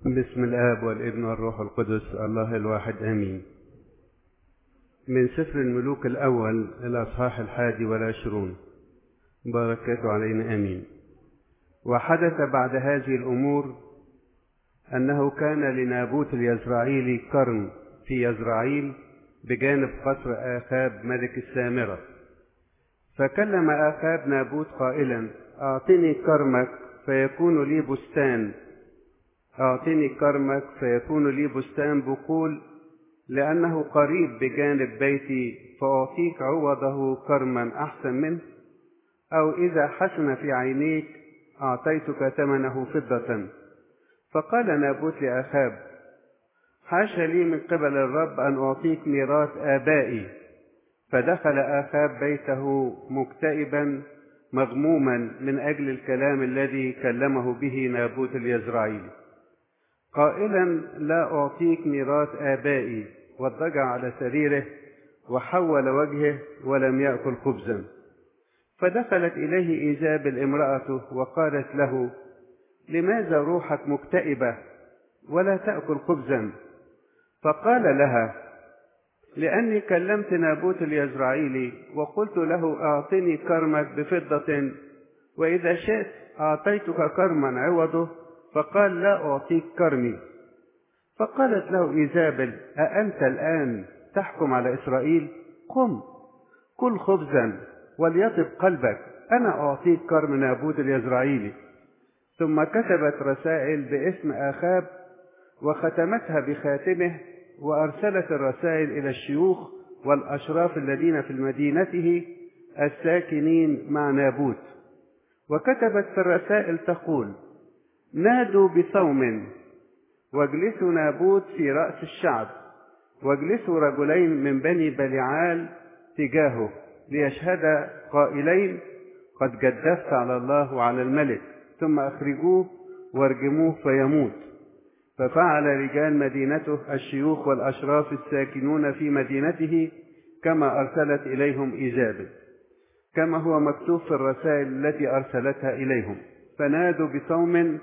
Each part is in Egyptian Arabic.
بسم الآب والابن والروح القدس الله الواحد آمين من سفر الملوك الأول الأصحاح الحادي والعشرون بركاته علينا آمين وحدث بعد هذه الأمور أنه كان لنابوت اليزرعيلي كرم في يزرعيل بجانب قصر آخاب ملك السامرة فكلم آخاب نابوت قائلا أعطني كرمك فيكون لي بستان أعطني كرمك فيكون لي بستان بقول لأنه قريب بجانب بيتي فأعطيك عوضه كرما أحسن منه أو إذا حسن في عينيك أعطيتك ثمنه فضة فقال نابوت لأخاب حاشا لي من قبل الرب أن أعطيك ميراث آبائي فدخل آخاب بيته مكتئبا مغموما من أجل الكلام الذي كلمه به نابوت اليزرعيلي قائلا لا أعطيك ميراث آبائي واضطجع على سريره وحول وجهه ولم يأكل خبزا فدخلت إليه إيزابل امرأته وقالت له لماذا روحك مكتئبة ولا تأكل خبزا فقال لها لأني كلمت نابوت اليزرعيلي وقلت له أعطني كرمك بفضة وإذا شئت أعطيتك كرما عوضه فقال لا أعطيك كرمي فقالت له إيزابل أأنت الآن تحكم على إسرائيل قم كل خبزا وليطب قلبك أنا أعطيك كرم نابوت اليزرعيلي ثم كتبت رسائل باسم آخاب وختمتها بخاتمه وأرسلت الرسائل إلى الشيوخ والأشراف الذين في مدينته الساكنين مع نابوت وكتبت في الرسائل تقول نادوا بصوم واجلسوا نابوت في رأس الشعب واجلسوا رجلين من بني بلعال تجاهه ليشهد قائلين قد جدفت على الله وعلى الملك ثم أخرجوه وارجموه فيموت ففعل رجال مدينته الشيوخ والأشراف الساكنون في مدينته كما أرسلت إليهم إيزابل كما هو مكتوب في الرسائل التي أرسلتها إليهم فنادوا بصوم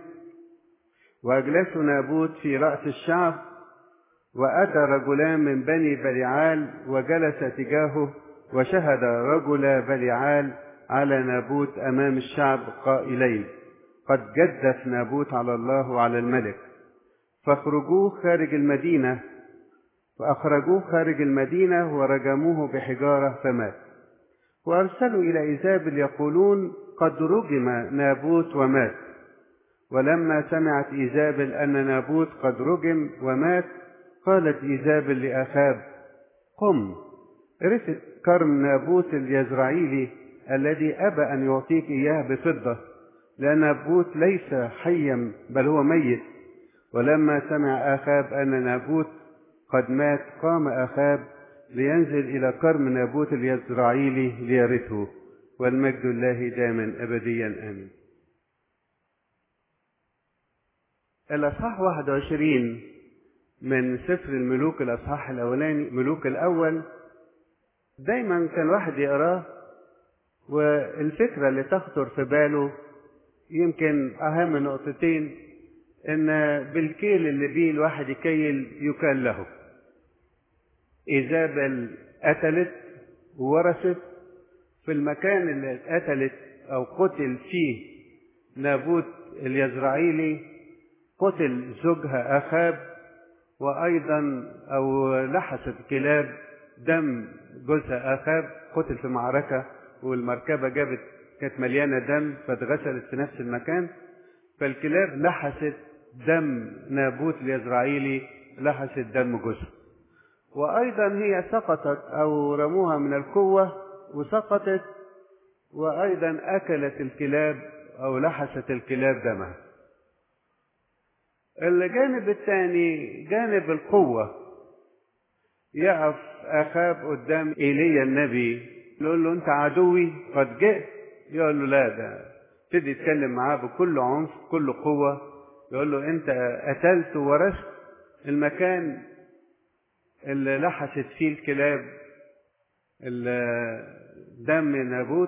وأجلسوا نابوت في رأس الشعب وأتى رجلان من بني بلعال وجلس تجاهه وشهد رجل بلعال على نابوت أمام الشعب قائلين قد جدف نابوت على الله وعلى الملك فاخرجوه خارج المدينة فأخرجوه خارج المدينة ورجموه بحجارة فمات وأرسلوا إلى إيزابل يقولون قد رجم نابوت ومات ولما سمعت إيزابل أن نابوت قد رجم ومات قالت إيزابل لأخاب قم رثت كرم نابوت اليزرعيلي الذي أبى أن يعطيك إياه بفضة لأن نابوت ليس حيا بل هو ميت ولما سمع آخاب أن نابوت قد مات قام آخاب لينزل إلى كرم نابوت اليزرعيلي ليرثه والمجد الله دائما أبديا آمين الأصحاح 21 من سفر الملوك الأصحاح الأولاني ملوك الأول دايما كان واحد يقراه والفكرة اللي تخطر في باله يمكن أهم نقطتين إن بالكيل اللي بيه الواحد يكيل يكال له إيزابل قتلت وورثت في المكان اللي اتقتلت أو قتل فيه نابوت اليزرعيلي قتل زوجها أخاب وأيضا أو لحست كلاب دم جوزها أخاب قتل في معركة والمركبة جابت كانت مليانة دم فاتغسلت في نفس المكان فالكلاب لحست دم نابوت اليزرعيلي لحست دم جوزها وأيضا هي سقطت أو رموها من القوة وسقطت وأيضا أكلت الكلاب أو لحست الكلاب دمها الجانب الثاني جانب القوة يقف أخاب قدام إيليا النبي يقول له أنت عدوي قد جئت يقول له لا ده ابتدي يتكلم معاه بكل عنف بكل قوة يقول له أنت قتلت ورثت المكان اللي لحست فيه الكلاب دم نابوت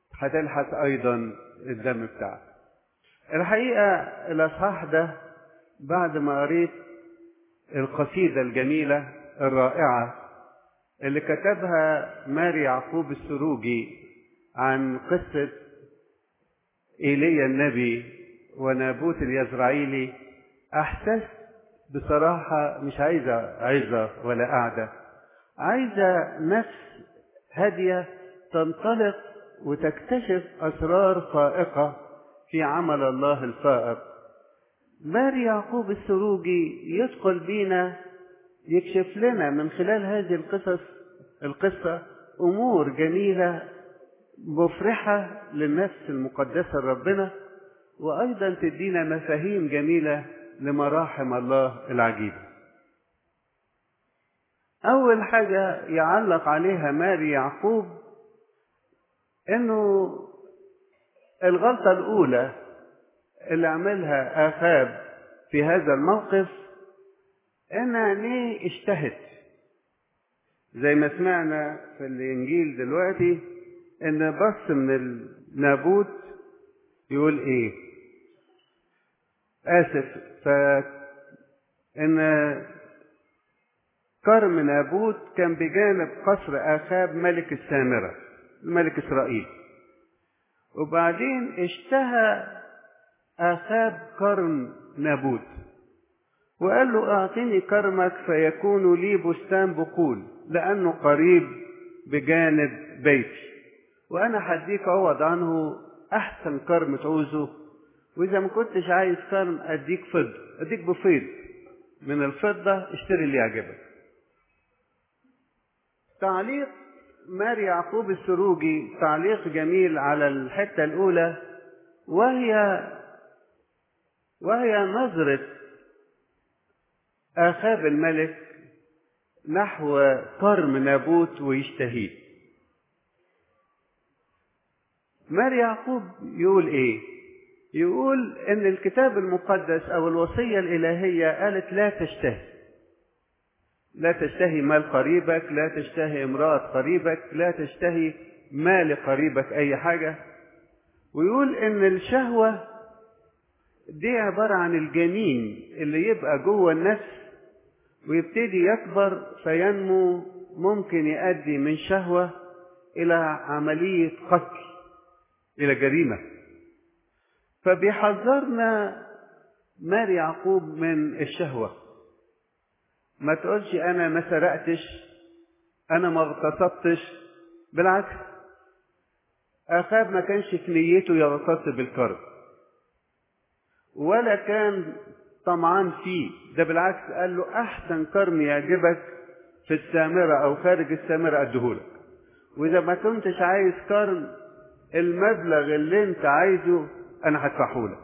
هتلحس أيضا الدم بتاعك الحقيقة الأصحاح ده بعد ما قريت القصيدة الجميلة الرائعة اللي كتبها ماري يعقوب السروجي عن قصة إيليا النبي ونابوت اليزرعيلي أحسست بصراحة مش عايزة عظة ولا قعدة عايزة نفس هادية تنطلق وتكتشف أسرار فائقة في عمل الله الفائق ماري يعقوب السروجي يدخل بينا يكشف لنا من خلال هذه القصص القصة أمور جميلة مفرحة للنفس المقدسة لربنا وأيضا تدينا مفاهيم جميلة لمراحم الله العجيبة أول حاجة يعلق عليها ماري يعقوب إنه الغلطة الأولى اللي عملها آخاب في هذا الموقف إن عينيه اشتهت زي ما سمعنا في الإنجيل دلوقتي إن بص من النابوت يقول إيه آسف ف إن كرم نابوت كان بجانب قصر آخاب ملك السامرة ملك إسرائيل وبعدين اشتهى آخاب كرم نابوت وقال له أعطني كرمك فيكون لي بستان بقول لأنه قريب بجانب بيتي وأنا هديك عوض عنه أحسن كرم تعوزه وإذا ما كنتش عايز كرم أديك فضة أديك بفيض من الفضة اشتري اللي يعجبك تعليق ماري يعقوب السروجي تعليق جميل على الحتة الأولى وهي وهي نظرة آخاب الملك نحو كرم نابوت ويشتهيه ماري يعقوب يقول ايه يقول ان الكتاب المقدس او الوصية الالهية قالت لا تشتهي لا تشتهي مال قريبك لا تشتهي امرأة قريبك لا تشتهي مال قريبك اي حاجة ويقول ان الشهوة دي عبارة عن الجنين اللي يبقى جوه النفس ويبتدي يكبر فينمو ممكن يؤدي من شهوة إلى عملية قتل إلى جريمة فبيحذرنا ماري يعقوب من الشهوة ما تقولش أنا ما سرقتش أنا ما اغتصبتش بالعكس أخاب ما كانش في نيته يغتصب الكرم ولا كان طمعان فيه ده بالعكس قال له احسن كرم يعجبك في السامرة او خارج السامرة اديهولك واذا ما كنتش عايز كرم المبلغ اللي انت عايزه انا هدفعهولك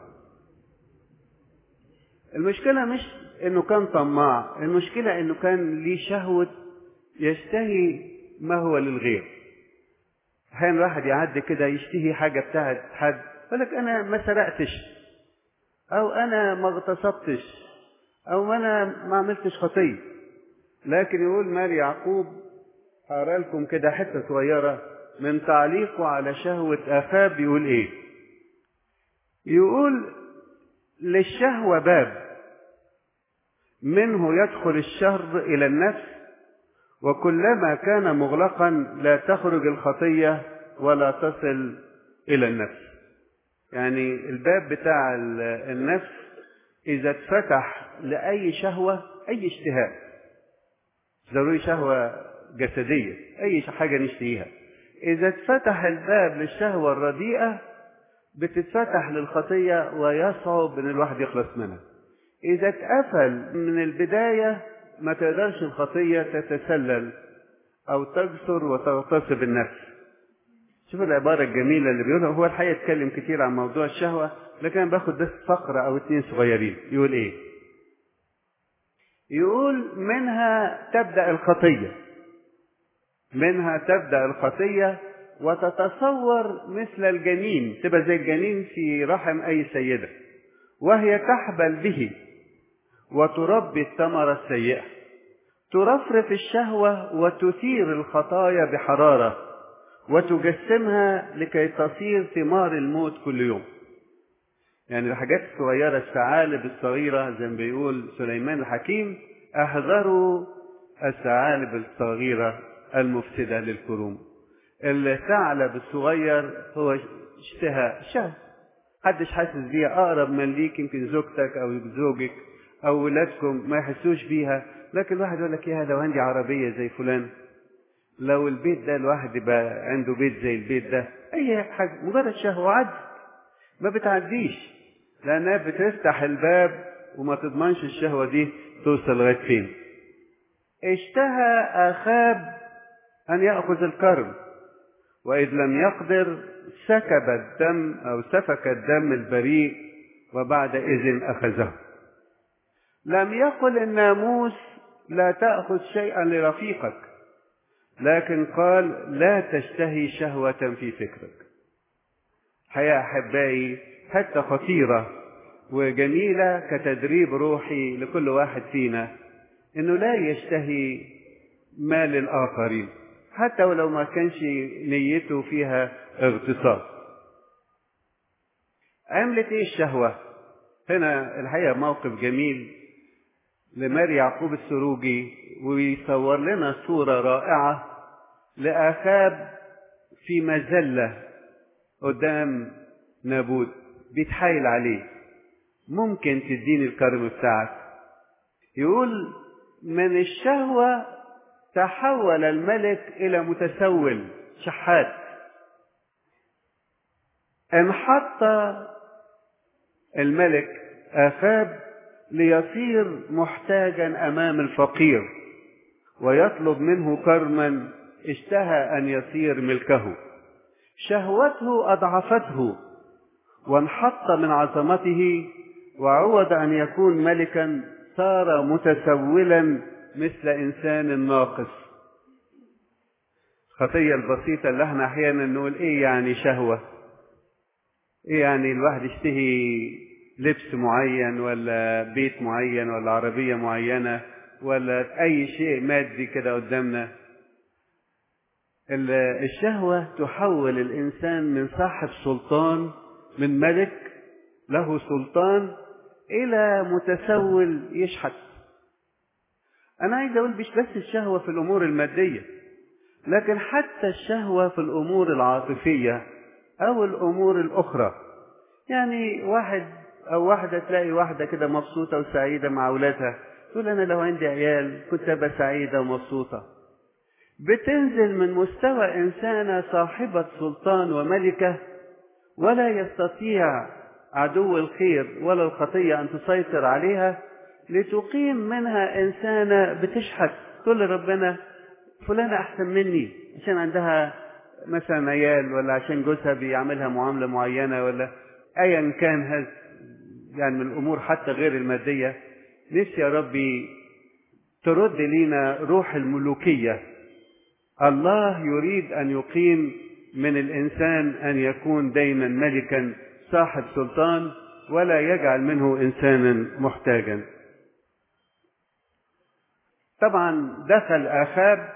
المشكلة مش انه كان طماع المشكلة انه كان ليه شهوة يشتهي ما هو للغير احيانا الواحد يعدي كده يشتهي حاجة بتاعت حد يقول لك انا ما سرقتش او انا ما اغتصبتش او انا ما عملتش خطيه لكن يقول ماري يعقوب هقرا لكم كده حته صغيره من تعليقه على شهوه اخاب يقول ايه يقول للشهوه باب منه يدخل الشر الى النفس وكلما كان مغلقا لا تخرج الخطيه ولا تصل الى النفس يعني الباب بتاع النفس إذا اتفتح لأي شهوة أي اشتهاء ضروري شهوة جسدية أي حاجة نشتهيها إذا اتفتح الباب للشهوة الرديئة بتتفتح للخطية ويصعب إن الواحد يخلص منها إذا اتقفل من البداية ما تقدرش الخطية تتسلل أو تجسر وتغتصب النفس شوف العبارة الجميلة اللي بيقولها هو الحقيقة اتكلم كتير عن موضوع الشهوة لكن أنا باخد بس فقرة أو اتنين صغيرين يقول إيه؟ يقول منها تبدأ الخطية منها تبدأ الخطية وتتصور مثل الجنين تبقى زي الجنين في رحم أي سيدة وهي تحبل به وتربي الثمرة السيئة ترفرف الشهوة وتثير الخطايا بحرارة وتجسمها لكي تصير ثمار الموت كل يوم يعني الحاجات الصغيرة الثعالب الصغيرة زي ما بيقول سليمان الحكيم احذروا الثعالب الصغيرة المفسدة للكروم الثعلب الصغير هو اشتهاء شهوة محدش حاسس بيها اقرب من ليك يمكن زوجتك او زوجك او ولادكم ما يحسوش بيها لكن الواحد يقول لك يا لو عندي عربيه زي فلان لو البيت ده الواحد يبقى عنده بيت زي البيت ده اي حاجه مجرد شهوه عد ما بتعديش لانها بتفتح الباب وما تضمنش الشهوه دي توصل لغايه فين اشتهى اخاب ان ياخذ الكرم واذ لم يقدر سكب الدم او سفك الدم البريء وبعد اذن اخذه لم يقل الناموس لا تاخذ شيئا لرفيقك لكن قال لا تشتهي شهوه في فكرك حياه احبائي حتى خطيره وجميله كتدريب روحي لكل واحد فينا انه لا يشتهي مال الاخرين حتى ولو ما كانش نيته فيها اغتصاب عملت ايه الشهوة هنا الحقيقة موقف جميل لماري يعقوب السروجي ويصور لنا صورة رائعة لآخاب في مذلة قدام نابوت بيتحايل عليه ممكن تديني الكرم بتاعك يقول من الشهوة تحول الملك إلى متسول شحات انحط الملك آخاب ليصير محتاجا أمام الفقير ويطلب منه كرما اشتهى أن يصير ملكه شهوته أضعفته وانحط من عظمته وعوض أن يكون ملكا صار متسولا مثل إنسان ناقص الخطية البسيطة اللي احنا أحيانا نقول إيه يعني شهوة إيه يعني الواحد يشتهي لبس معين ولا بيت معين ولا عربية معينة ولا أي شيء مادي كده قدامنا الشهوة تحول الإنسان من صاحب سلطان من ملك له سلطان إلى متسول يشحت أنا عايز أقول مش بس الشهوة في الأمور المادية لكن حتى الشهوة في الأمور العاطفية أو الأمور الأخرى يعني واحد أو واحدة تلاقي واحدة كده مبسوطة وسعيدة مع أولادها تقول أنا لو عندي عيال كنت أبقى سعيدة ومبسوطة بتنزل من مستوى إنسانة صاحبة سلطان وملكة ولا يستطيع عدو الخير ولا الخطية أن تسيطر عليها لتقيم منها إنسانة بتشحت تقول ربنا فلانة أحسن مني عشان عندها مثلا عيال ولا عشان جوزها بيعملها معاملة معينة ولا أيا كان هذا يعني من الأمور حتى غير المادية نفسي يا ربي ترد لينا روح الملوكية الله يريد أن يقيم من الإنسان أن يكون دايما ملكا صاحب سلطان ولا يجعل منه إنسانا محتاجا طبعا دخل آخاب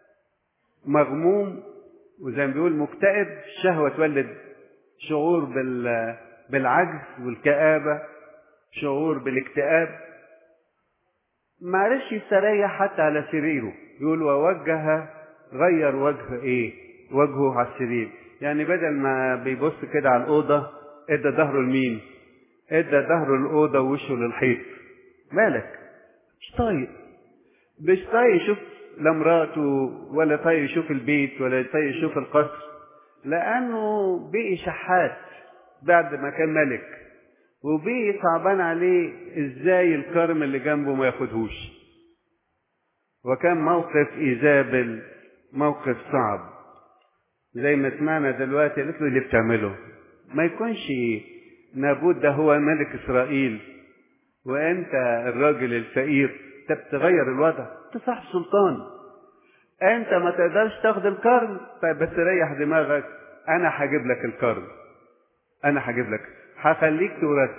مغموم وزي ما بيقول مكتئب الشهوة تولد شعور بال بالعجز والكآبة شعور بالاكتئاب ما عرفش يستريح حتى على سريره يقول ووجه غير وجه ايه وجهه على السرير يعني بدل ما بيبص كده على الأوضة ادى ظهره لمين ادى ظهره الأوضة ووشه للحيط مالك مش طايق مش طايق يشوف لا مراته ولا طايق يشوف البيت ولا طايق يشوف القصر لأنه بقي شحات بعد ما كان ملك وبقي صعبان عليه ازاي الكرم اللي جنبه ما ياخدهوش وكان موقف ايزابل موقف صعب زي ما سمعنا دلوقتي قالت له اللي بتعمله ما يكونش نابوت ده هو ملك اسرائيل وانت الراجل الفقير انت بتغير الوضع انت صاحب سلطان انت ما تقدرش تاخد الكرم طيب بس ريح دماغك انا هجيب لك الكرم انا هجيب لك هخليك تورث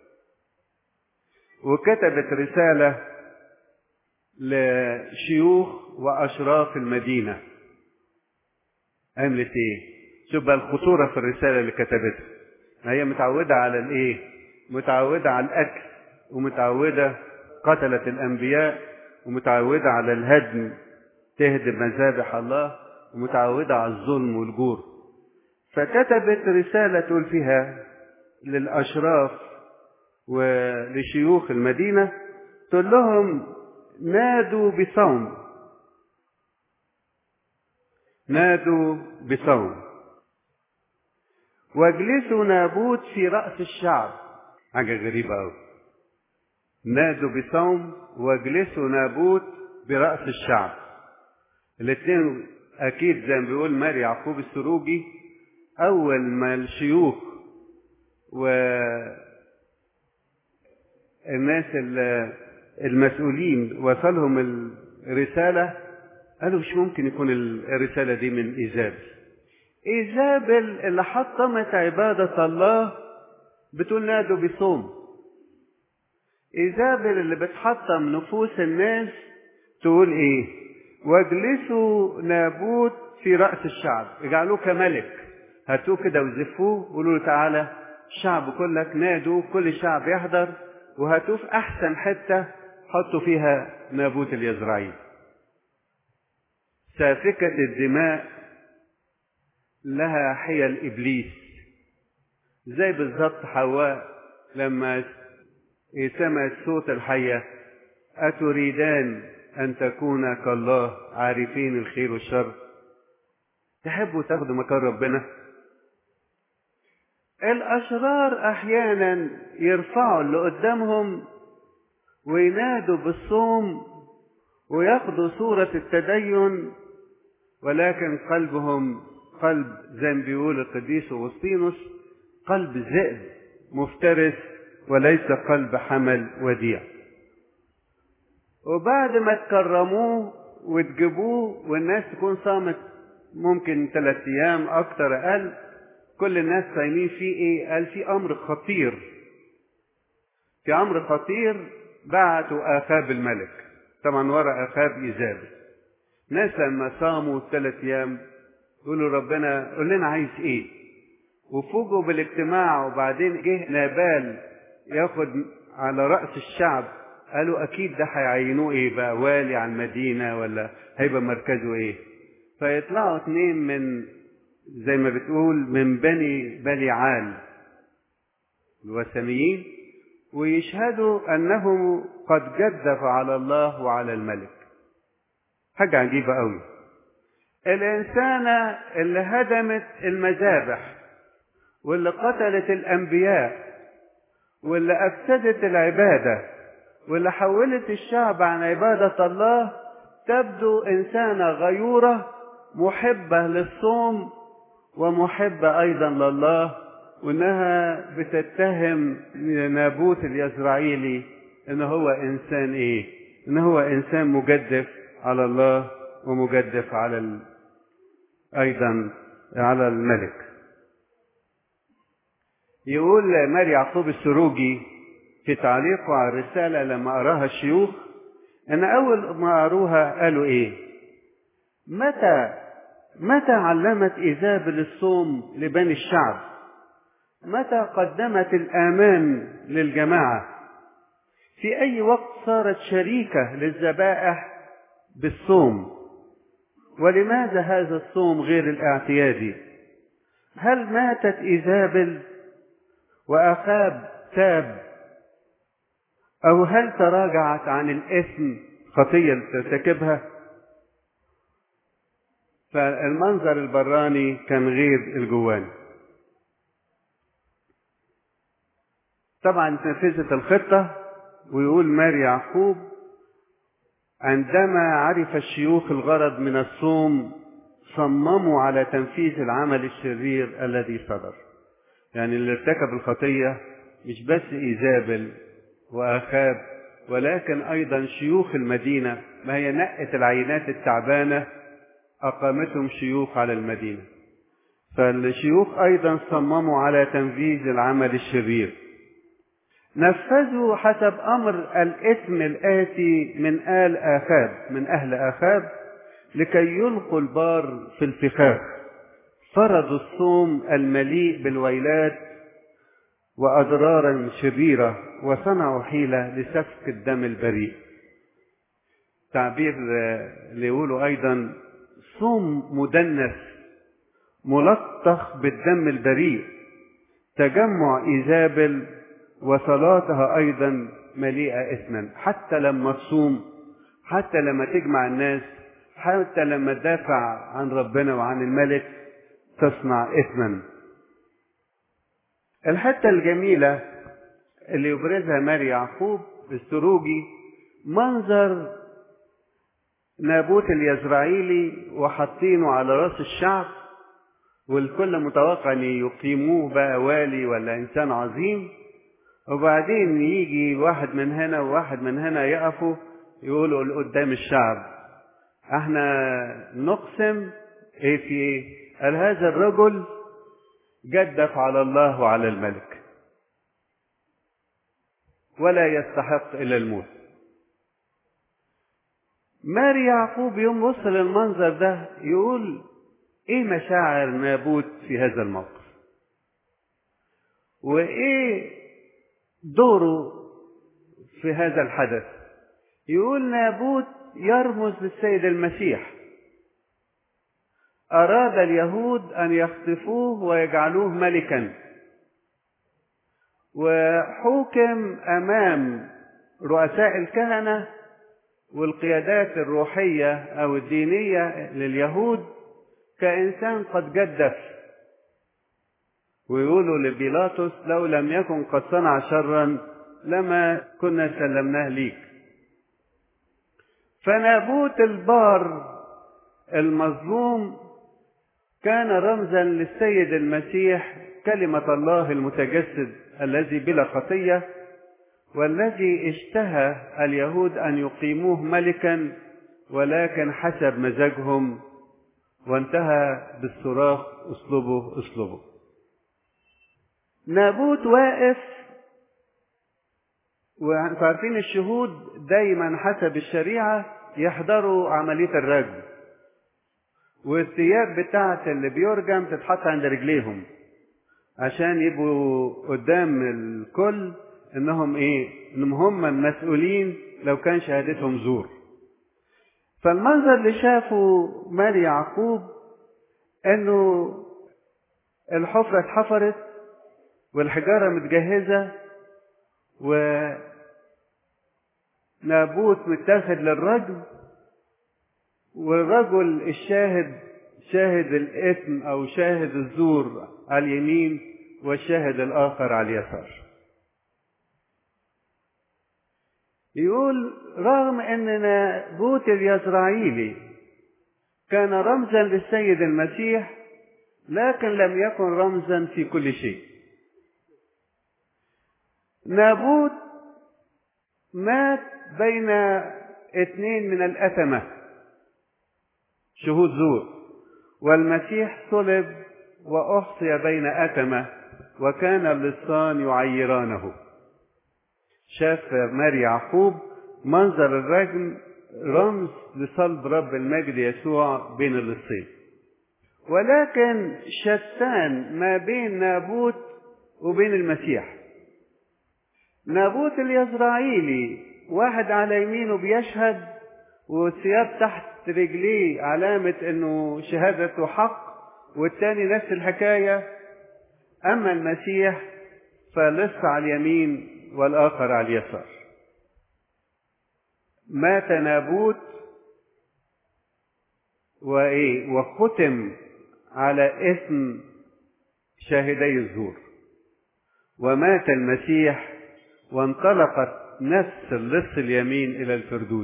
وكتبت رسالة لشيوخ وأشراف المدينة عملت إيه؟ شوف بقى الخطورة في الرسالة اللي كتبتها هي متعودة على الإيه؟ متعودة على الأكل ومتعودة قتلت الأنبياء ومتعودة على الهدم تهدم مذابح الله ومتعودة على الظلم والجور فكتبت رسالة تقول فيها للأشراف ولشيوخ المدينة تقول لهم نادوا بصوم نادوا بصوم واجلسوا نابوت في رأس الشعب حاجة غريبة أوي نادوا بصوم واجلسوا نابوت برأس الشعب الاثنين أكيد زي ما بيقول ماري يعقوب السروجي أول ما الشيوخ و الناس المسؤولين وصلهم الرسالة قالوا مش ممكن يكون الرسالة دي من إيزابل إيزابل اللي حطمت عبادة الله بتقول نادوا بصوم إيزابل اللي بتحطم نفوس الناس تقول إيه واجلسوا نابوت في رأس الشعب اجعلوه كملك هاتوه كده وزفوه وقولوا له تعالى الشعب كلك نادوا كل الشعب يحضر وهاتوه في أحسن حتة حطوا فيها نابوت اليزرعيل سافكة الدماء لها حيل إبليس زي بالظبط حواء لما سمعت صوت الحية أتريدان أن تكون كالله عارفين الخير والشر تحبوا تاخدوا مكان ربنا الأشرار أحيانا يرفعوا اللي قدامهم وينادوا بالصوم وياخدوا صورة التدين ولكن قلبهم قلب زي ما بيقول القديس أغسطينوس قلب ذئب مفترس وليس قلب حمل وديع وبعد ما تكرموه وتجيبوه والناس تكون صامت ممكن ثلاث ايام اكتر اقل كل الناس صايمين فيه ايه قال في امر خطير في امر خطير بعتوا اخاب الملك طبعا ورا اخاب ايزابل ناس لما صاموا ثلاث ايام يقولوا ربنا قول لنا عايز ايه وفوجئوا بالاجتماع وبعدين جه نابال ياخد على رأس الشعب قالوا أكيد ده هيعينوه إيه بقى والي على المدينة ولا هيبقى مركزه إيه فيطلعوا اتنين من زي ما بتقول من بني بليعال الوثنيين ويشهدوا أنه قد جدف على الله وعلى الملك حاجة عجيبة قوي الإنسانة اللي هدمت المذابح واللي قتلت الأنبياء واللي أفسدت العبادة واللي حولت الشعب عن عبادة الله تبدو إنسانة غيورة محبة للصوم ومحبة أيضا لله وإنها بتتهم نابوت اليزرعيلي إن هو إنسان إيه؟ إن هو إنسان مجدف على الله ومجدف على ال... أيضا على الملك يقول ماري يعقوب السروجي في تعليقه على الرسالة لما قراها الشيوخ أن أول ما قروها قالوا إيه؟ متى متى علمت إيزابل الصوم لبني الشعب؟ متى قدمت الآمان للجماعة؟ في أي وقت صارت شريكة للذبائح بالصوم؟ ولماذا هذا الصوم غير الاعتيادي؟ هل ماتت إيزابل وأخاب تاب أو هل تراجعت عن الإثم خطية ترتكبها فالمنظر البراني كان غير الجواني طبعا نفذت الخطة ويقول ماري يعقوب عندما عرف الشيوخ الغرض من الصوم صمموا على تنفيذ العمل الشرير الذي صدر يعني اللي ارتكب الخطية مش بس إيزابل وأخاب ولكن أيضا شيوخ المدينة ما هي نقت العينات التعبانة أقامتهم شيوخ على المدينة فالشيوخ أيضا صمموا على تنفيذ العمل الشرير نفذوا حسب أمر الإثم الآتي من آل آخاب من أهل آخاب لكي يلقوا البار في الفخاخ فرضوا الصوم المليء بالويلات وأضرارا شريرة وصنعوا حيلة لسفك الدم البريء تعبير اللي يقولوا أيضا صوم مدنس ملطخ بالدم البريء تجمع إيزابل وصلاتها أيضا مليئة إثما حتى لما تصوم حتى لما تجمع الناس حتى لما تدافع عن ربنا وعن الملك تصنع إثما الحتة الجميلة اللي يبرزها ماري يعقوب السروجي منظر نابوت اليزرعيلي وحاطينه على راس الشعب والكل متوقع ان يقيموه بقى والي ولا انسان عظيم وبعدين يجي واحد من هنا وواحد من هنا يقفوا يقولوا قدام الشعب احنا نقسم ايه في ايه قال هذا الرجل جدف على الله وعلى الملك ولا يستحق الا الموت ماري يعقوب يوم وصل المنظر ده يقول ايه مشاعر نابوت في هذا الموقف وايه دوره في هذا الحدث يقول نابوت يرمز للسيد المسيح أراد اليهود أن يخطفوه ويجعلوه ملكا وحوكم أمام رؤساء الكهنة والقيادات الروحية أو الدينية لليهود كإنسان قد جدف ويقولوا لبيلاطس لو لم يكن قد صنع شرا لما كنا سلمناه ليك فنابوت البار المظلوم كان رمزا للسيد المسيح كلمة الله المتجسد الذي بلا خطية والذي اشتهى اليهود أن يقيموه ملكا ولكن حسب مزاجهم وانتهى بالصراخ اسلبه اسلبه نابوت واقف وانتوا عارفين الشهود دايما حسب الشريعة يحضروا عملية الرجم والثياب بتاعت اللي بيرجم تتحط عند رجليهم عشان يبقوا قدام الكل انهم ايه انهم هم المسؤولين لو كان شهادتهم زور فالمنظر اللي شافه ماري يعقوب انه الحفرة اتحفرت والحجارة متجهزة ونابوت متاخد للرجل والرجل الشاهد شاهد الإثم أو شاهد الزور على اليمين والشاهد الآخر على اليسار يقول رغم أن نابوت اليزرعيلي كان رمزا للسيد المسيح لكن لم يكن رمزا في كل شيء نابوت مات بين اثنين من الأثمة شهود زور والمسيح صلب وأحصي بين أثمة وكان اللصان يعيرانه شاف ماري يعقوب منظر الرجم رمز لصلب رب المجد يسوع بين اللصين ولكن شتان ما بين نابوت وبين المسيح نابوت اليزرعيلي واحد على يمينه بيشهد والثياب تحت رجليه علامة انه شهادته حق والتاني نفس الحكاية اما المسيح فلص على اليمين والاخر على اليسار مات نابوت وايه وختم على اسم شاهدي الزور ومات المسيح وانطلقت نفس اللص اليمين الى الفردوس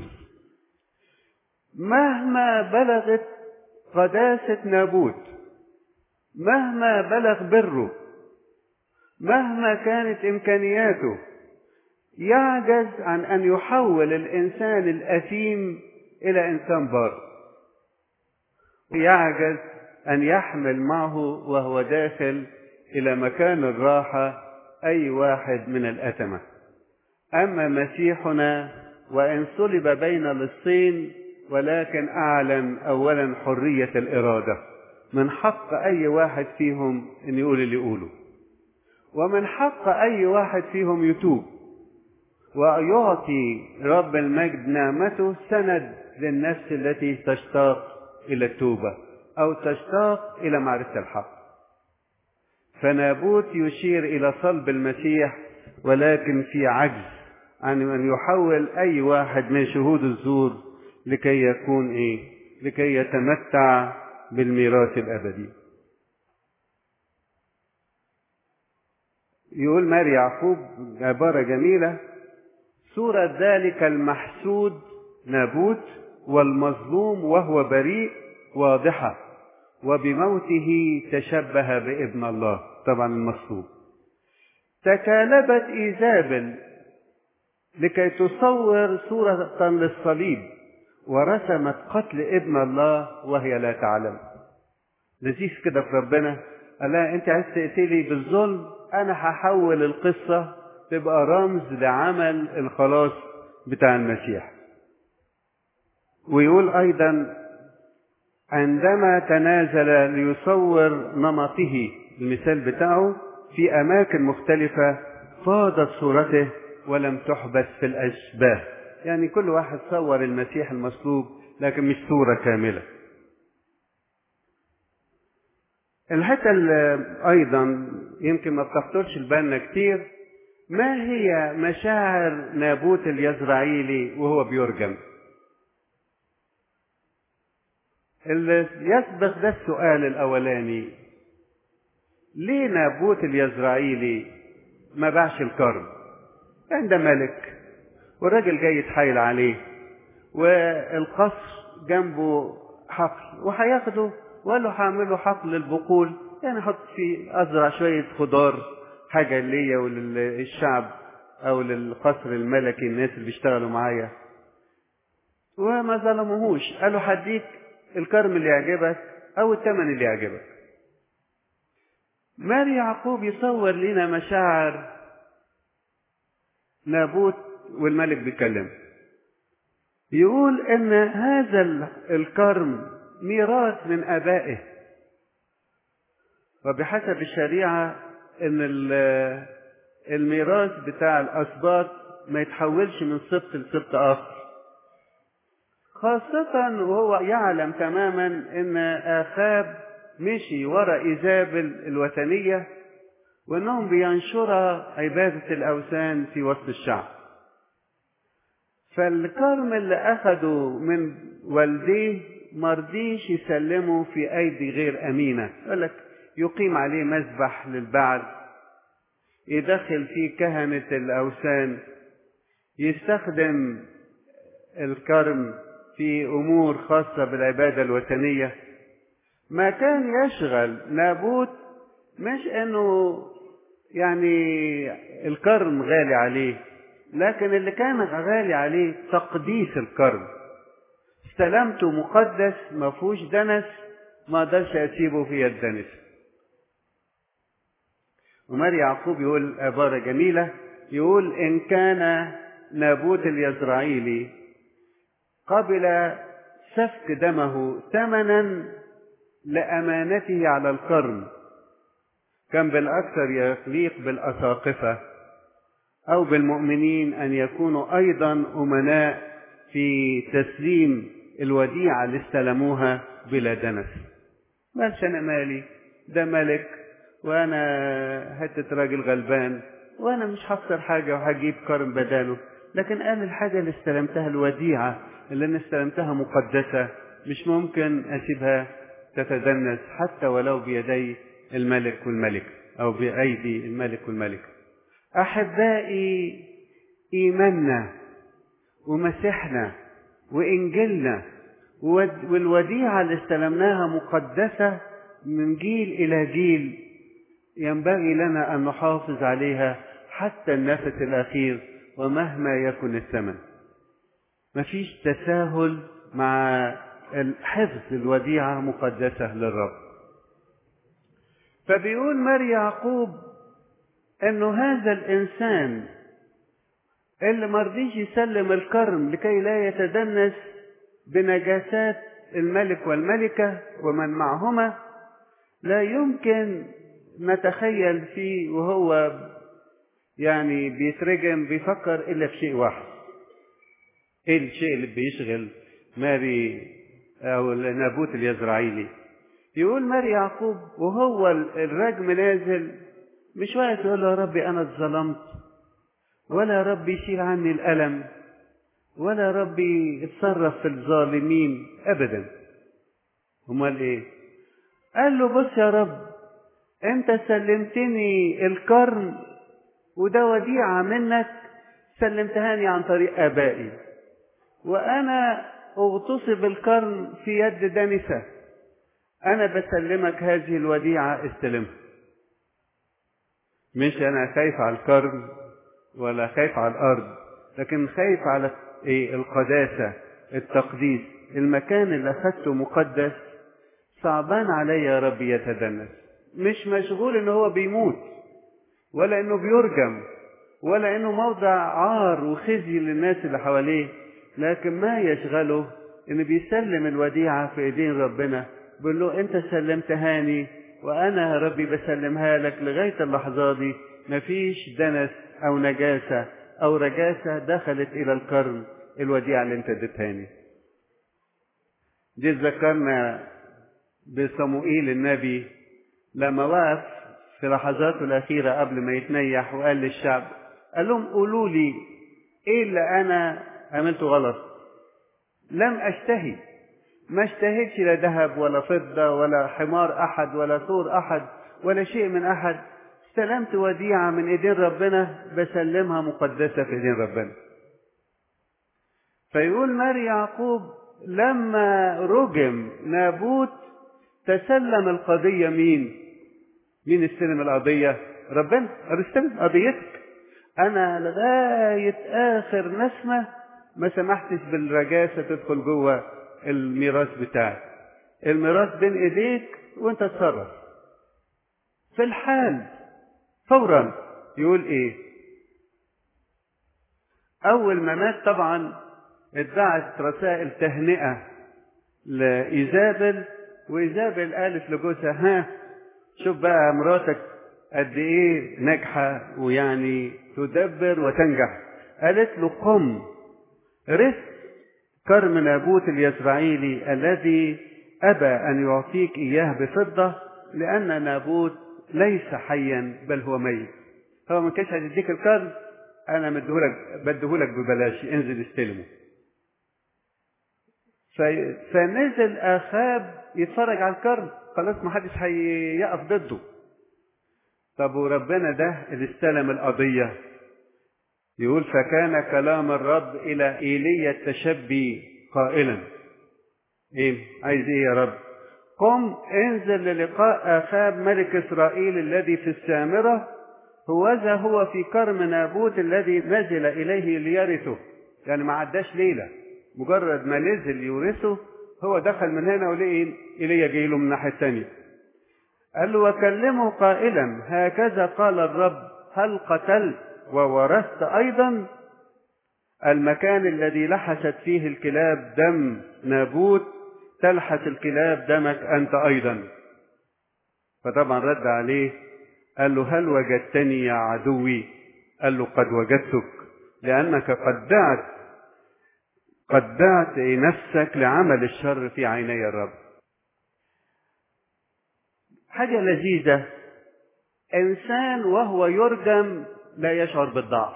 مهما بلغت قداسة نابوت مهما بلغ بره مهما كانت إمكانياته يعجز عن أن يحول الإنسان الأثيم إلى إنسان بار يعجز أن يحمل معه وهو داخل إلى مكان الراحة أي واحد من الأتمة أما مسيحنا وإن صلب بين لصين ولكن أعلن أولا حرية الإرادة من حق أي واحد فيهم أن يقول اللي يقوله ومن حق أي واحد فيهم يتوب ويعطي رب المجد نعمته سند للنفس التي تشتاق إلى التوبة أو تشتاق إلى معرفة الحق فنابوت يشير إلى صلب المسيح ولكن في عجز عن أن يحول أي واحد من شهود الزور لكي يكون إيه؟ لكي يتمتع بالميراث الأبدي. يقول ماري يعقوب عبارة جميلة صورة ذلك المحسود نابوت والمظلوم وهو بريء واضحة وبموته تشبه بابن الله طبعا المصلوب تكالبت إيزابل لكي تصور صورة للصليب ورسمت قتل ابن الله وهي لا تعلم لذيذ كده في ربنا قال لها انت عايز تقتلي بالظلم انا هحول القصة تبقى رمز لعمل الخلاص بتاع المسيح ويقول ايضا عندما تنازل ليصور نمطه المثال بتاعه في اماكن مختلفة فاضت صورته ولم تحبس في الاشباه يعني كل واحد صور المسيح المصلوب لكن مش صورة كاملة الحتة اللي أيضا يمكن ما بتخطرش بالنا كتير ما هي مشاعر نابوت اليزرعيلي وهو بيرجم اللي يسبق ده السؤال الأولاني ليه نابوت اليزرعيلي ما باعش الكرم كان ده ملك والراجل جاي يتحايل عليه والقصر جنبه حقل وهياخده وقال له هعمل له حقل البقول يعني احط فيه ازرع شويه خضار حاجه ليا وللشعب او للقصر الملكي الناس اللي بيشتغلوا معايا وما ظلموهوش قالوا هديك الكرم اللي يعجبك او الثمن اللي يعجبك ماري يعقوب يصور لنا مشاعر نابوت والملك بيتكلم يقول ان هذا الكرم ميراث من ابائه وبحسب الشريعه ان الميراث بتاع الاسباط ما يتحولش من سبط لسبط اخر خاصة وهو يعلم تماما ان اخاب مشي ورا ايزابل الوثنية وانهم بينشروا عبادة الاوثان في وسط الشعب فالكرم اللي اخده من والديه مرضيش يسلمه في ايدي غير امينه يقول لك يقيم عليه مذبح للبعل يدخل فيه كهنه الاوثان يستخدم الكرم في امور خاصه بالعباده الوثنيه ما كان يشغل نابوت مش انه يعني الكرم غالي عليه لكن اللي كان غالي عليه تقديس الكرم استلمته مقدس ما فيهوش دنس ما اقدرش اسيبه في الدنس عمر يعقوب يقول عبارة جميلة يقول إن كان نابوت اليزرعيلي قبل سفك دمه ثمنا لأمانته على القرن كان بالأكثر يليق بالأساقفة أو بالمؤمنين أن يكونوا أيضا أمناء في تسليم الوديعة اللي استلموها بلا دنس مالش أنا مالي ده ملك وأنا حتة راجل غلبان وأنا مش هخسر حاجة وهجيب كرم بداله لكن قال الحاجة اللي استلمتها الوديعة اللي أنا استلمتها مقدسة مش ممكن أسيبها تتدنس حتى ولو بيدي الملك والملك أو بأيدي الملك والملك أحبائي إيماننا ومسيحنا وإنجيلنا والوديعة اللي استلمناها مقدسة من جيل إلى جيل ينبغي لنا أن نحافظ عليها حتى النفس الأخير ومهما يكن الثمن مفيش تساهل مع حفظ الوديعة مقدسة للرب فبيقول ماري يعقوب انه هذا الانسان اللي مرضيش يسلم الكرم لكي لا يتدنس بنجاسات الملك والملكة ومن معهما لا يمكن نتخيل فيه وهو يعني بيترجم بيفكر إلا في شيء واحد إيه الشيء اللي بيشغل ماري أو نابوت اليزرعيلي يقول ماري يعقوب وهو الرجم نازل مش واقف يقول له يا ربي أنا اتظلمت ولا يا ربي يشيل عني الألم ولا يا ربي اتصرف في الظالمين أبدا امال ايه قال له بص يا رب انت سلمتني الكرم وده وديعة منك سلمتهاني عن طريق آبائي وأنا اغتصب الكرم في يد دنسة أنا بسلمك هذه الوديعة استلمها مش أنا خايف على الكرم ولا خايف على الأرض لكن خايف على إيه القداسة التقديس المكان اللي أخدته مقدس صعبان علي يا رب يتدنس مش مشغول ان هو بيموت ولا انه بيرجم ولا انه موضع عار وخزي للناس اللي حواليه لكن ما يشغله ان بيسلم الوديعة في ايدين ربنا بيقول له انت سلمتهاني وانا يا ربي بسلمها لك لغاية اللحظة دي مفيش دنس او نجاسة او رجاسة دخلت الى الكرم الوديعة اللي انت اديتهاني دي ذكرنا بصموئيل النبي لما وقف في لحظاته الأخيرة قبل ما يتنيح وقال للشعب قال لهم قولوا لي إيه اللي أنا عملته غلط لم أشتهي ما اشتهيتش لا ذهب ولا فضة ولا حمار أحد ولا ثور أحد ولا شيء من أحد استلمت وديعة من إيدين ربنا بسلمها مقدسة في إيدين ربنا فيقول ماري يعقوب لما رجم نابوت تسلم القضية مين مين استلم القضية ربنا قال استلم قضيتك أنا لغاية آخر نسمة ما سمحتش بالرجاسة تدخل جوه الميراث بتاعك الميراث بين ايديك وانت تصرف في الحال فورا يقول ايه اول ما مات طبعا اتبعت رسائل تهنئة لإيزابل وإيزابل قالت لجوزها ها شوف بقى مراتك قد ايه ناجحة ويعني تدبر وتنجح قالت له قم رث كرم نابوت اليزرعيلي الذي أبى أن يعطيك إياه بفضة لأن نابوت ليس حيا بل هو ميت هو ما كانش هتديك الكرم أنا مديهولك بديهولك ببلاش انزل استلمه فنزل آخاب يتفرج على الكرم خلاص ما حدش هيقف ضده طب وربنا ده اللي استلم القضية يقول فكان كلام الرب إلى إيليا التشبي قائلا إيه عايز إيه يا رب قم انزل للقاء آخاب ملك إسرائيل الذي في السامرة هوذا هو في كرم نابوت الذي نزل إليه ليرثه يعني ما عداش ليلة مجرد ما نزل يورثه هو دخل من هنا ولقي إيليا جاي له من الناحية الثانية قال له وكلمه قائلا هكذا قال الرب هل قتلت وورثت أيضا المكان الذي لحست فيه الكلاب دم نابوت تلحس الكلاب دمك أنت أيضا فطبعا رد عليه قال له هل وجدتني يا عدوي قال له قد وجدتك لأنك قد دعت قد دعت نفسك لعمل الشر في عيني الرب حاجة لذيذة إنسان وهو يرجم لا يشعر بالضعف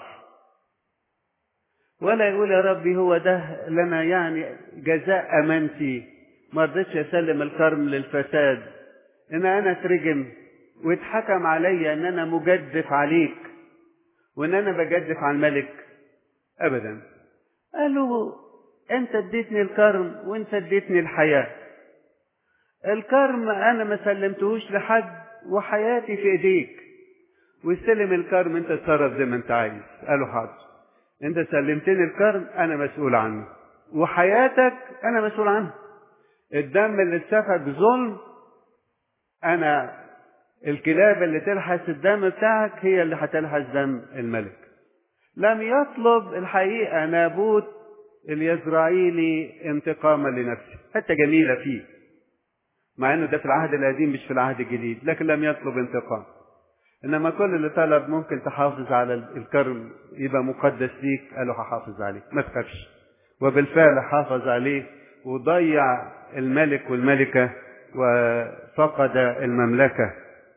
ولا يقول يا ربي هو ده لنا يعني جزاء أمانتي ما رضيتش أسلم الكرم للفساد إن أنا اترجم واتحكم عليا إن أنا مجدف عليك وإن أنا بجدف على الملك أبدا قالوا أنت اديتني الكرم وأنت اديتني الحياة الكرم أنا ما سلمتهوش لحد وحياتي في إيديك واستلم الكرم أنت تصرف زي ما أنت عايز قالوا حاضر أنت سلمتني الكرم أنا مسؤول عنه وحياتك أنا مسؤول عنها الدم اللي اتسفك ظلم أنا الكلاب اللي تلحس الدم بتاعك هي اللي هتلحس دم الملك لم يطلب الحقيقة نابوت اليزرعيلي انتقاما لنفسه حتى جميلة فيه مع انه ده في العهد القديم مش في العهد الجديد لكن لم يطلب انتقام انما كل اللي طلب ممكن تحافظ على الكرم يبقى مقدس ليك قالوا هحافظ عليه ما تخافش وبالفعل حافظ عليه وضيع الملك والملكة وفقد المملكة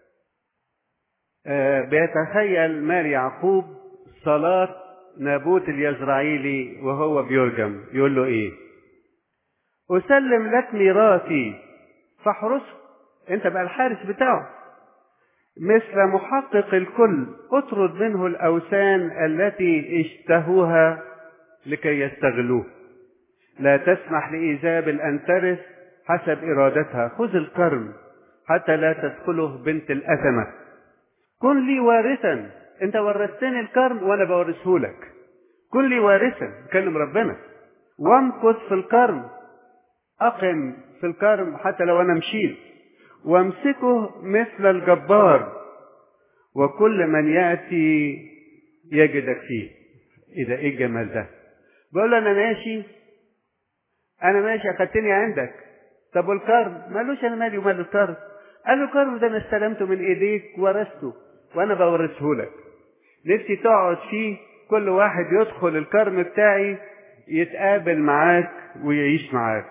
بيتخيل مار يعقوب صلاة نابوت اليزرعيلي وهو بيرجم يقول له ايه اسلم لك ميراثي فاحرسه انت بقى الحارس بتاعه مثل محقق الكل اطرد منه الاوثان التي اشتهوها لكي يستغلوه لا تسمح لايزابل ان ترث حسب ارادتها خذ الكرم حتى لا تدخله بنت الاثمه كن لي وارثا انت ورثتني الكرم وانا بورثه لك كن لي وارثا كلم ربنا وامكث في الكرم اقم في الكرم حتى لو انا مشيت وامسكه مثل الجبار وكل من ياتي يجدك فيه اذا ايه الجمال ده بقول له انا ماشي انا ماشي اخدتني عندك طب والكرم مالوش انا مالي ومال الكرم قال له الكرم ده انا استلمته من ايديك ورثته وانا بورثه لك نفسي تقعد فيه كل واحد يدخل الكرم بتاعي يتقابل معاك ويعيش معاك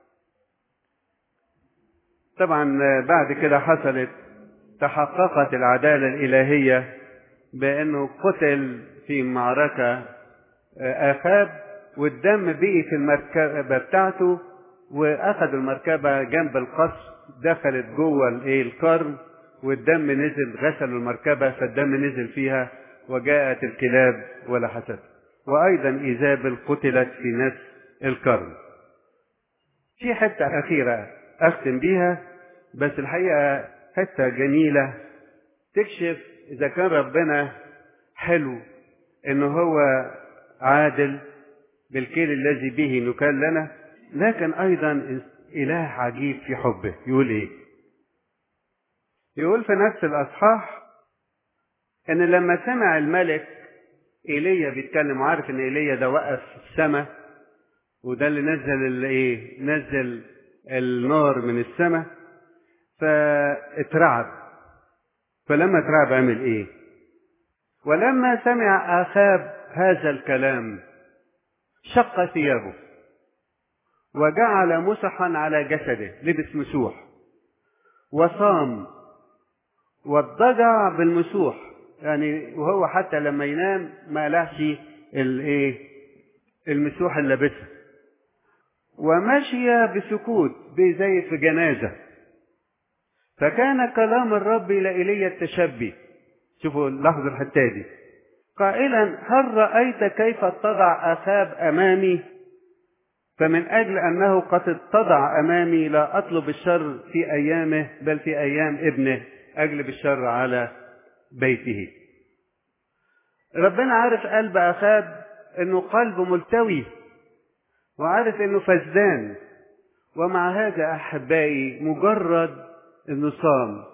طبعا بعد كده حصلت تحققت العدالة الإلهية بأنه قتل في معركة آخاب والدم بقي في المركبة بتاعته وأخذ المركبة جنب القصر دخلت جوه الايه القرن والدم نزل غسلوا المركبة فالدم نزل فيها وجاءت الكلاب ولا حسد وأيضا إيزابل قتلت في نفس القرن في حتة أخيرة أختم بيها بس الحقيقة حتة جميلة تكشف إذا كان ربنا حلو إنه هو عادل بالكيل الذي به نكال لنا لكن أيضا إله عجيب في حبه يقول إيه يقول في نفس الأصحاح إن لما سمع الملك إيليا بيتكلم وعارف إن إيليا ده وقف في السماء وده اللي نزل الإيه نزل النار من السماء فاترعب فلما اترعب عمل ايه ولما سمع اخاب هذا الكلام شق ثيابه وجعل مسحا على جسده لبس مسوح وصام واضطجع بالمسوح يعني وهو حتى لما ينام ما لهش الايه المسوح اللي لابسها ومشي بسكوت زي في جنازة فكان كلام الرب إلى إيليا التشبي شوفوا لاحظوا الحتة دي قائلا هل رأيت كيف اتضع أخاب أمامي فمن أجل أنه قد اتضع أمامي لا أطلب الشر في أيامه بل في أيام ابنه أجلب الشر على بيته ربنا عارف قلب أخاب أنه قلب ملتوي وعارف أنه فزدان ومع هذا أحبائي مجرد أنه صام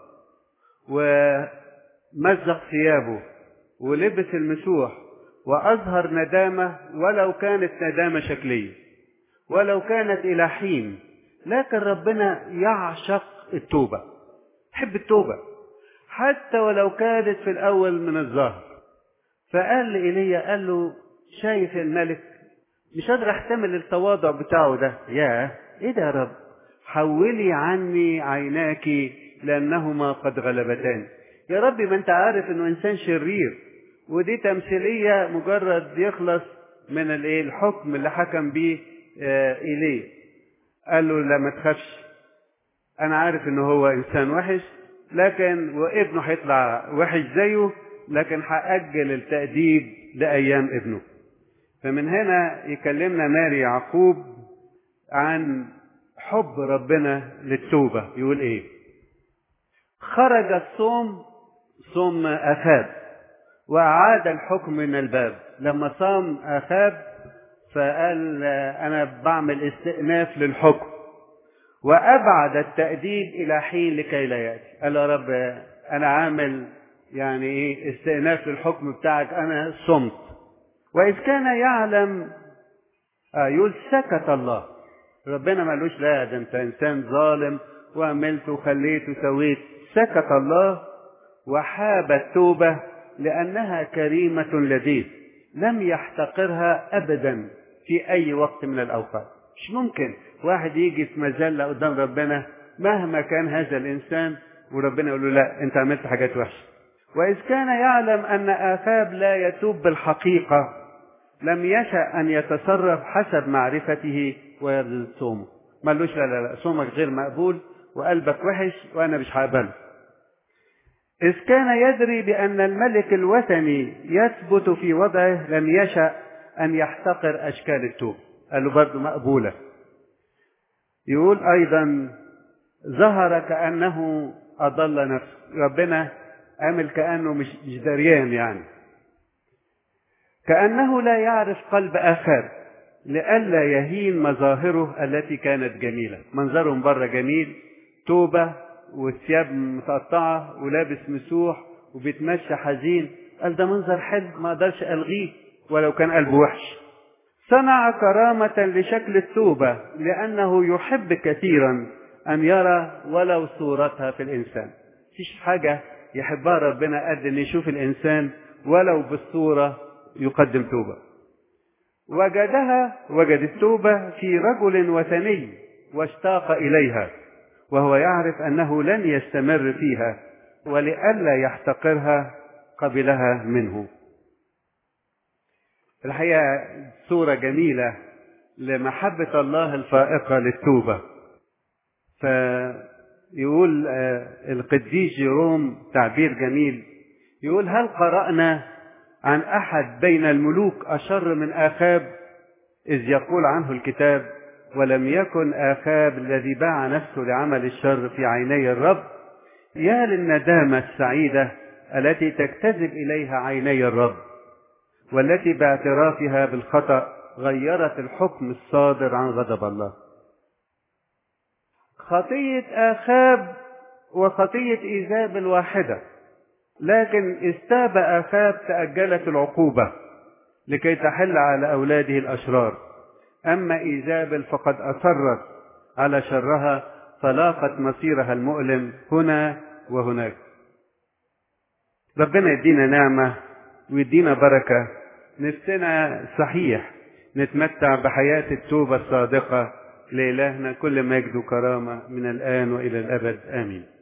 ومزق ثيابه ولبس المسوح وأظهر ندامة ولو كانت ندامة شكلية ولو كانت إلى حين لكن ربنا يعشق التوبة يحب التوبة حتى ولو كانت في الأول من الظهر فقال لإيليا قال له شايف الملك مش قادر احتمل التواضع بتاعه ده يا ايه ده يا رب حولي عني عيناك لأنهما قد غلبتان يا ربي ما انت عارف انه انسان شرير ودي تمثيلية مجرد يخلص من الايه الحكم اللي حكم بيه إليه قال له لا ما تخافش أنا عارف إن هو إنسان وحش لكن وابنه هيطلع وحش زيه لكن هأجل التأديب لأيام ابنه فمن هنا يكلمنا ماري يعقوب عن حب ربنا للتوبة يقول إيه خرج الصوم صوم أخاب وأعاد الحكم من الباب لما صام أخاب فقال انا بعمل استئناف للحكم وابعد التاديب الى حين لكي لا ياتي قال يا رب انا عامل يعني ايه استئناف للحكم بتاعك انا صمت واذ كان يعلم آه يقول سكت الله ربنا مالوش لا ده انت انسان ظالم وعملت وخليت وسويت سكت الله وحاب التوبة لأنها كريمة لديه لم يحتقرها أبدا في أي وقت من الأوقات مش ممكن واحد يجي في مجلة قدام ربنا مهما كان هذا الإنسان وربنا يقول له لا أنت عملت حاجات وحشة وإذ كان يعلم أن آخاب لا يتوب بالحقيقة لم يشأ أن يتصرف حسب معرفته ويرضي صومه ما قالوش لا لا لا صومك غير مقبول وقلبك وحش وأنا مش هقبله إذ كان يدري بأن الملك الوثني يثبت في وضعه لم يشأ أن يحتقر أشكال التوب قال له برضه مقبولة يقول أيضا ظهر كأنه أضل نفسه ربنا عمل كأنه مش مش دريان يعني كأنه لا يعرف قلب آخر لئلا يهين مظاهره التي كانت جميلة منظره من بره جميل توبة والثياب متقطعة ولابس مسوح وبيتمشى حزين قال ده منظر حلو ما اقدرش الغيه ولو كان قلبه وحش صنع كرامة لشكل التوبة لأنه يحب كثيرا أن يرى ولو صورتها في الإنسان مفيش حاجة يحبها ربنا قد أن يشوف الإنسان ولو بالصورة يقدم توبة وجدها وجد التوبة في رجل وثني واشتاق إليها وهو يعرف أنه لن يستمر فيها ولئلا يحتقرها قبلها منه الحقيقة صورة جميلة لمحبة الله الفائقة للتوبة فيقول القديس جيروم تعبير جميل يقول هل قرأنا عن أحد بين الملوك أشر من آخاب إذ يقول عنه الكتاب ولم يكن آخاب الذي باع نفسه لعمل الشر في عيني الرب يا للندامة السعيدة التي تجتذب إليها عيني الرب والتي باعترافها بالخطأ غيرت الحكم الصادر عن غضب الله خطية آخاب وخطية إيزابل واحدة لكن استاب آخاب تأجلت العقوبة لكي تحل على أولاده الأشرار أما إيزابل فقد أصرت على شرها فلاقت مصيرها المؤلم هنا وهناك ربنا يدينا نعمة ويدينا بركة نفسنا صحيح نتمتع بحياة التوبة الصادقة لإلهنا كل مجد وكرامة من الآن وإلى الأبد آمين